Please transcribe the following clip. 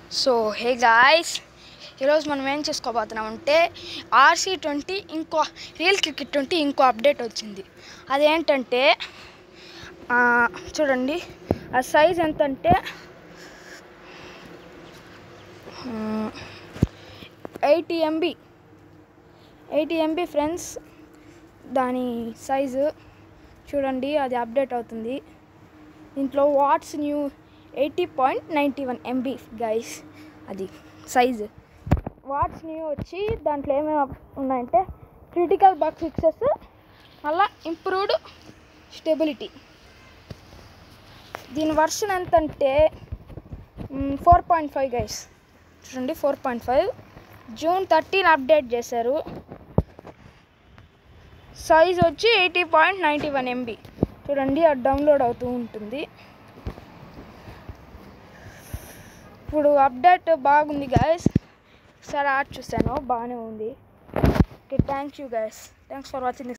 so hey guys ఈరోజు మనం ఏం చేసుకోబోతున్నాం అంటే ఆర్సీ ట్వంటీ ఇంకో రియల్ క్రికెట్ ట్వంటీ ఇంకో అప్డేట్ వచ్చింది అదేంటంటే ఆ, చూడండి ఆ సైజ్ ఎంత అంటే eighty MB eighty MB friends దాని సైజు చూడండి అది అప్డేట్ అవుతుంది దీంట్లో what's new eighty point ninety one MB guys అది సైజు వాట్స్ న్యూ వచ్చి దాంట్లో ఏమేమి ఉన్నాయంటే క్రిటికల్ బగ్ ఫిక్సెస్ మళ్ళా ఇంప్రూవ్డ్ స్టెబిలిటీ దీని వర్షన్ ఎంత అంటే ఫోర్ పాయింట్ ఫైవ్ గైస్ చూడండి four point five June thirteen update చేశారు సైజ్ వచ్చి eighty point ninety one MB చూడండి అది డౌన్లోడ్ అవుతూ ఉంటుంది ఇప్పుడు అప్డేట్ బాగుంది గాయస్ ఒకసారి ఆర్ట్ చూశాను బాగానే ఉంది okay thank you guys thanks for watching